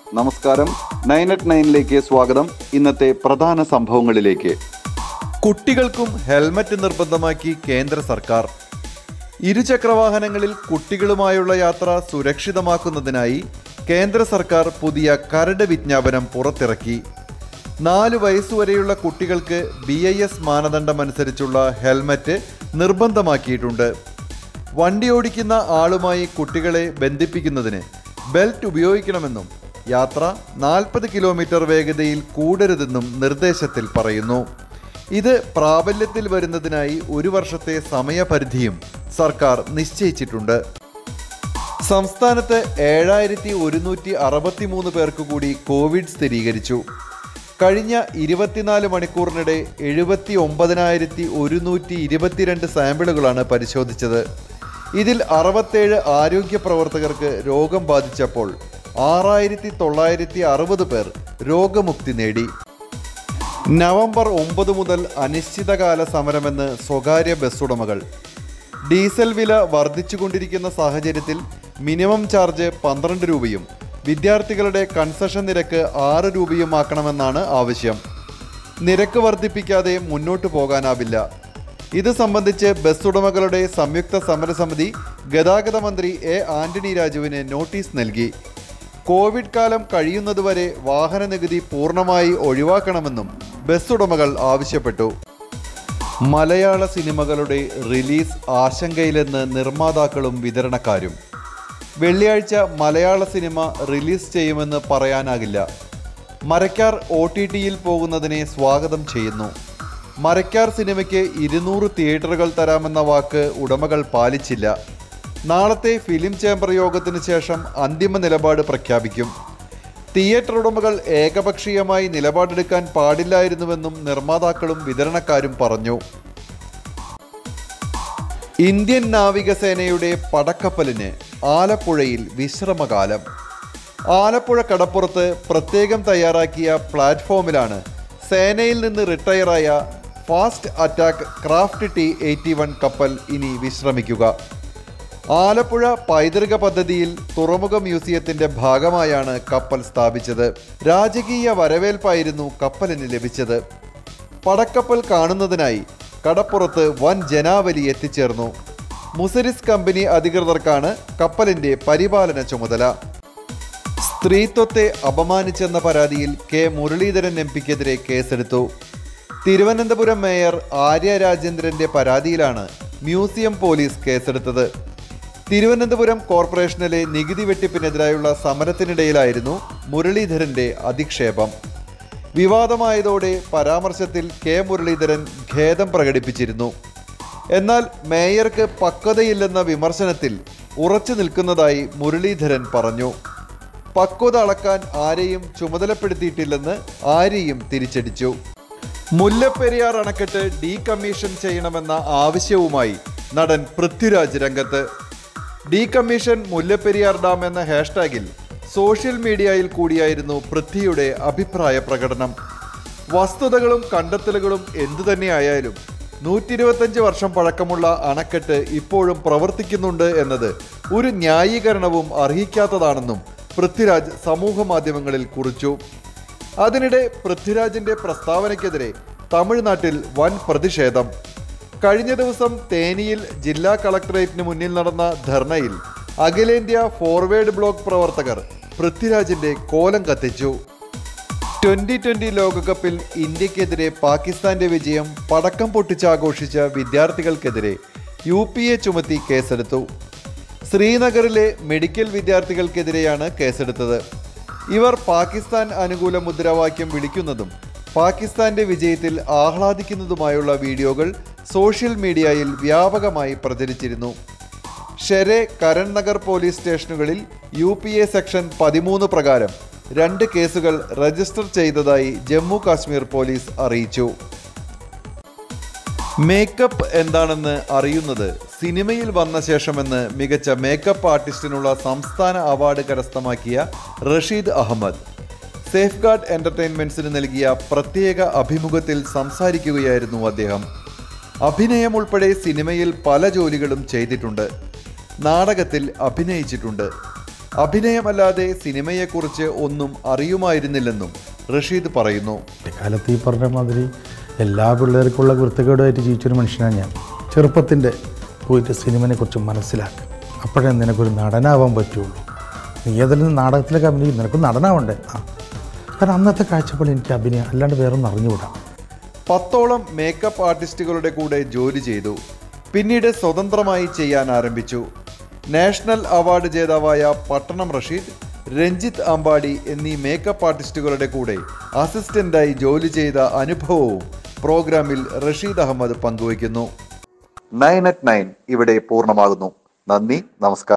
നമസ്കാരം nine at നയനിലേക്ക് സ്വാഗതം ഇന്നത്തെ പ്രധാന സംഭവങ്ങളിലേക്ക് കുട്ടികൾക്കും ഹെൽമറ്റ് നിർബന്ധമാക്കി കേന്ദ്ര സർക്കാർ ഇരുചക്രവാഹനങ്ങളിൽ കുട്ടികളുമായുള്ള യാത്ര സുരക്ഷിതമാക്കുന്നതിനായി കേന്ദ്ര സർക്കാർ പുതിയ കരട് വിജ്ഞാപനം പുറത്തിറക്കി നാല് വയസ്സുവരെയുള്ള കുട്ടികൾക്ക് ബി ഐ എസ് മാനദണ്ഡമനുസരിച്ചുള്ള ഹെൽമറ്റ് നിർബന്ധമാക്കിയിട്ടുണ്ട് വണ്ടി ഓടിക്കുന്ന ആളുമായി കുട്ടികളെ ബന്ധിപ്പിക്കുന്നതിന് ബെൽറ്റ് ഉപയോഗിക്കണമെന്നും യാത്ര നാൽപ്പത് കിലോമീറ്റർ വേഗതയിൽ കൂടരുതെന്നും നിർദ്ദേശത്തിൽ പറയുന്നു ഇത് പ്രാബല്യത്തിൽ വരുന്നതിനായി ഒരു വർഷത്തെ സമയപരിധിയും സർക്കാർ നിശ്ചയിച്ചിട്ടുണ്ട് സംസ്ഥാനത്ത് ഏഴായിരത്തി ഒരുന്നൂറ്റി അറുപത്തി മൂന്ന് പേർക്ക് കൂടി കോവിഡ് സ്ഥിരീകരിച്ചു കഴിഞ്ഞ ഇരുപത്തിനാല് മണിക്കൂറിനിടെ എഴുപത്തി ഒമ്പതിനായിരത്തി ഒരുന്നൂറ്റി ഇരുപത്തിരണ്ട് സാമ്പിളുകളാണ് പരിശോധിച്ചത് ഇതിൽ അറുപത്തേഴ് ആരോഗ്യ പ്രവർത്തകർക്ക് രോഗം ബാധിച്ചപ്പോൾ ആറായിരത്തി തൊള്ളായിരത്തി അറുപത് പേർ രോഗമുക്തി നേടി നവംബർ ഒമ്പത് മുതൽ അനിശ്ചിതകാല സമരമെന്ന് സ്വകാര്യ ബസ് ഉടമകൾ ഡീസൽ വില വർദ്ധിച്ചുകൊണ്ടിരിക്കുന്ന സാഹചര്യത്തിൽ മിനിമം ചാർജ് പന്ത്രണ്ട് രൂപയും വിദ്യാർത്ഥികളുടെ കൺസഷൻ നിരക്ക് ആറ് രൂപയുമാക്കണമെന്നാണ് ആവശ്യം നിരക്ക് വർദ്ധിപ്പിക്കാതെ മുന്നോട്ടു പോകാനാവില്ല ഇത് സംബന്ധിച്ച് ബസ് ഉടമകളുടെ സംയുക്ത സമരസമിതി ഗതാഗത മന്ത്രി എ ആന്റണി രാജുവിന് നോട്ടീസ് നൽകി കോവിഡ് കാലം കഴിയുന്നതുവരെ വാഹന നികുതി പൂർണ്ണമായി ഒഴിവാക്കണമെന്നും ബസ് ഉടമകൾ ആവശ്യപ്പെട്ടു മലയാള സിനിമകളുടെ റിലീസ് ആശങ്കയിലെന്ന് നിർമ്മാതാക്കളും വിതരണക്കാരും വെള്ളിയാഴ്ച മലയാള സിനിമ റിലീസ് ചെയ്യുമെന്ന് പറയാനാകില്ല മരക്കാർ ഒ ടി ടിയിൽ പോകുന്നതിനെ സ്വാഗതം ചെയ്യുന്നു മരക്കാർ സിനിമയ്ക്ക് ഇരുന്നൂറ് തിയേറ്ററുകൾ തരാമെന്ന വാക്ക് ഉടമകൾ പാലിച്ചില്ല നാളത്തെ ഫിലിം ചേംബർ യോഗത്തിന് ശേഷം അന്തിമ നിലപാട് പ്രഖ്യാപിക്കും തിയേറ്റർ ഉടമകൾ ഏകപക്ഷീയമായി നിലപാടെടുക്കാൻ പാടില്ലായിരുന്നുവെന്നും നിർമ്മാതാക്കളും വിതരണക്കാരും പറഞ്ഞു ഇന്ത്യൻ നാവികസേനയുടെ പടക്കപ്പലിന് ആലപ്പുഴയിൽ വിശ്രമകാലം ആലപ്പുഴ കടപ്പുറത്ത് പ്രത്യേകം തയ്യാറാക്കിയ പ്ലാറ്റ്ഫോമിലാണ് സേനയിൽ നിന്ന് റിട്ടയറായ fast attack craft T eighty one കപ്പൽ ഇനി വിശ്രമിക്കുക ആലപ്പുഴ പൈതൃക പദ്ധതിയിൽ തുറമുഖ മ്യൂസിയത്തിന്റെ ഭാഗമായാണ് കപ്പൽ സ്ഥാപിച്ചത് രാജകീയ വരവേൽപ്പായിരുന്നു കപ്പലിന് ലഭിച്ചത് പടക്കപ്പൽ കാണുന്നതിനായി കടപ്പുറത്ത് വൻ ജനാവലി എത്തിച്ചേർന്നു മുസരിസ് കമ്പനി അധികൃതർക്കാണ് കപ്പലിന്റെ പരിപാലന ചുമതല സ്ത്രീത്വത്തെ അപമാനിച്ചെന്ന പരാതിയിൽ കെ മുരളീധരൻ എം പിക്കെതിരെ കേസെടുത്തു തിരുവനന്തപുരം മേയർ ആര്യ രാജേന്ദ്രന്റെ പരാതിയിലാണ് മ്യൂസിയം പോലീസ് കേസെടുത്തത് തിരുവനന്തപുരം കോർപ്പറേഷനിലെ നികുതി വെട്ടിപ്പിനെതിരായുള്ള സമരത്തിനിടയിലായിരുന്നു മുരളീധരന്റെ അധിക്ഷേപം വിവാദമായതോടെ പരാമർശത്തിൽ കെ മുരളീധരൻ ഖേദം പ്രകടിപ്പിച്ചിരുന്നു എന്നാൽ മേയർക്ക് പക്വതയില്ലെന്ന വിമർശനത്തിൽ ഉറച്ചു നിൽക്കുന്നതായി മുരളീധരൻ പറഞ്ഞു പക്വത അളക്കാൻ ആരെയും ചുമതലപ്പെടുത്തിയിട്ടില്ലെന്ന് ആരെയും തിരിച്ചടിച്ചു മുല്ലപ്പെരിയാർ അണക്കെട്ട് ഡീകമ്മീഷൻ ചെയ്യണമെന്ന ആവശ്യവുമായി നടൻ പൃഥ്വിരാജ് രംഗത്ത് ഡീകമ്മീഷൻ മുല്ലപ്പെരിയാർ ഡാം എന്ന ഹാഷ്ടാഗിൽ സോഷ്യൽ മീഡിയയിൽ കൂടിയായിരുന്നു പൃഥ്വിയുടെ അഭിപ്രായ പ്രകടനം വസ്തുതകളും കണ്ടെത്തലുകളും എന്തു തന്നെയായാലും നൂറ്റി ഇരുപത്തഞ്ച് വർഷം പഴക്കമുള്ള അണക്കെട്ട് ഇപ്പോഴും പ്രവർത്തിക്കുന്നുണ്ട് എന്നത് ഒരു ന്യായീകരണവും അർഹിക്കാത്തതാണെന്നും പൃഥ്വിരാജ് സമൂഹ മാധ്യമങ്ങളിൽ കുറിച്ചു അതിനിടെ പൃഥ്വിരാജിന്റെ പ്രസ്താവനയ്ക്കെതിരെ തമിഴ്നാട്ടിൽ വൻ പ്രതിഷേധം കഴിഞ്ഞ ദിവസം തേനിയിൽ ജില്ലാ കളക്ടറേറ്റിന് മുന്നിൽ നടന്ന ധർണയിൽ അഖിലേന്ത്യാ ഫോർവേഡ് ബ്ലോക്ക് പ്രവർത്തകർ പൃഥ്വിരാജിന്റെ കോലം കത്തിച്ചു ട്വന്റി ട്വന്റി ലോകകപ്പിൽ ഇന്ത്യക്കെതിരെ പാകിസ്ഥാന്റെ വിജയം പടക്കം പൊട്ടിച്ചാഘോഷിച്ച വിദ്യാർത്ഥികൾക്കെതിരെ യു പി എ ചുമത്തി കേസെടുത്തു ശ്രീനഗറിലെ മെഡിക്കൽ വിദ്യാർത്ഥികൾക്കെതിരെയാണ് കേസെടുത്തത് ഇവർ പാകിസ്ഥാൻ അനുകൂല മുദ്രാവാക്യം വിളിക്കുന്നതും പാകിസ്ഥാന്റെ വിജയത്തിൽ ആഹ്ലാദിക്കുന്നതുമായുള്ള വീഡിയോകൾ സോഷ്യൽ മീഡിയയിൽ വ്യാപകമായി പ്രചരിച്ചിരുന്നു ഷെരെ കരൺ നഗർ പോലീസ് സ്റ്റേഷനുകളിൽ യു പി എ സെക്ഷൻ പതിമൂന്ന് പ്രകാരം രണ്ട് കേസുകൾ രജിസ്റ്റർ ചെയ്തതായി ജമ്മു കാശ്മീർ പോലീസ് അറിയിച്ചു മേക്കപ്പ് എന്താണെന്ന് അറിയുന്നത് സിനിമയിൽ വന്ന ശേഷമെന്ന് മികച്ച മേക്കപ്പ് ആർട്ടിസ്റ്റിനുള്ള സംസ്ഥാന അവാർഡ് കരസ്ഥമാക്കിയ റഷീദ് അഹമ്മദ് സേഫ് ഗാർഡ് എന്റർടൈൻമെന്റ്സിന് നൽകിയ പ്രത്യേക അഭിമുഖത്തിൽ സംസാരിക്കുകയായിരുന്നു അദ്ദേഹം അഭിനയം ഉൾപ്പെടെ സിനിമയിൽ പല ജോലികളും ചെയ്തിട്ടുണ്ട് നാടകത്തിൽ അഭിനയിച്ചിട്ടുണ്ട് അഭിനയമല്ലാതെ സിനിമയെക്കുറിച്ച് ഒന്നും അറിയുമായിരുന്നില്ലെന്നും റഷീദ് പറയുന്നു കാലത്ത് ഈ പറഞ്ഞ മാതിരി എല്ലാ പിള്ളേർക്കുള്ള വൃത്തികേടുമായിട്ട് ജീവിച്ചൊരു മനുഷ്യനാണ് ഞാൻ ചെറുപ്പത്തിൻ്റെ പോയിട്ട് സിനിമനെ കുറിച്ച് മനസ്സിലാക്കുക അപ്പോഴേ നിനക്കൊരു നടനാവാൻ പറ്റുള്ളൂ നീ ഏതെങ്കിലും നാടകത്തിലൊക്കെ അഭിനയിക്കും നിനക്ക് നടനാവണ്ടേ ആ കാരണം അന്നത്തെ കാഴ്ചപ്പാട് എനിക്ക് അഭിനയം അല്ലാണ്ട് വേറൊന്നും അറിഞ്ഞുകൂടാ പത്തോളം മേക്കപ്പ് ആർട്ടിസ്റ്റുകളുടെ കൂടെ ജോലി ചെയ്തു പിന്നീട് സ്വതന്ത്രമായി ചെയ്യാൻ ആരംഭിച്ചു നാഷണൽ അവാർഡ് ജേതാവായ പട്ടണം റഷീദ് രഞ്ജിത്ത് അമ്പാടി എന്നീ മേക്കപ്പ് ആർട്ടിസ്റ്റുകളുടെ കൂടെ അസിസ്റ്റന്റായി ജോലി ചെയ്ത അനുഭവവും പ്രോഗ്രാമിൽ റഷീദ് അഹമ്മദ് പങ്കുവയ്ക്കുന്നു നയൻ അറ്റ് നയൻ ഇവിടെ പൂർണ്ണമാകുന്നു നന്ദി നമസ്കാരം